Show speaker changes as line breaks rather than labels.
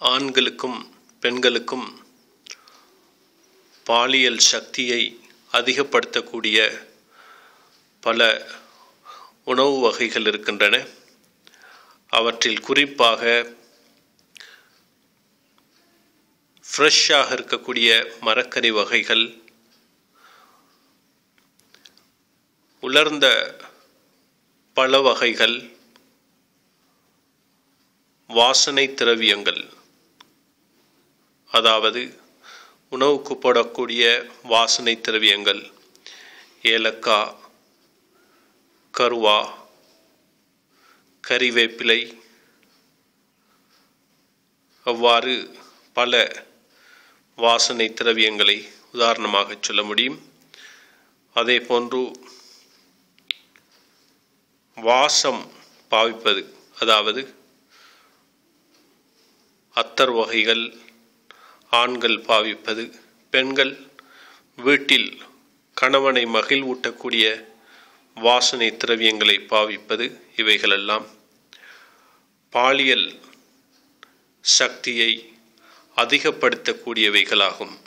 ஆண்களுக்கும் பெண்களுக்கும் பாலியல் சக்தியை அதிகப்படுத்தக்கூடிய பல உணவு வகைகள் இருக்கின்றன அவற்றில் குறிப்பாக ஃப்ரெஷ்ஷாக இருக்கக்கூடிய மரக்கறி வகைகள் உலர்ந்த பழ வகைகள் வாசனை திரவியங்கள் அதாவது உணவுக்கு போடக்கூடிய வாசனை திரவியங்கள் ஏலக்காய் கருவா கறிவேப்பிலை அவ்வாறு பல வாசனை திரவியங்களை உதாரணமாக சொல்ல முடியும் அதே போன்று வாசம் பாவிப்பது அதாவது அத்தர் வகைகள் ஆண்கள் பாவிப்பது பெண்கள் வீட்டில் கணவனை மகிழ்வூட்டக்கூடிய வாசனை திரவியங்களை பாவிப்பது இவைகளெல்லாம் பாலியல் சக்தியை அதிகப்படுத்தக்கூடியவைகளாகும்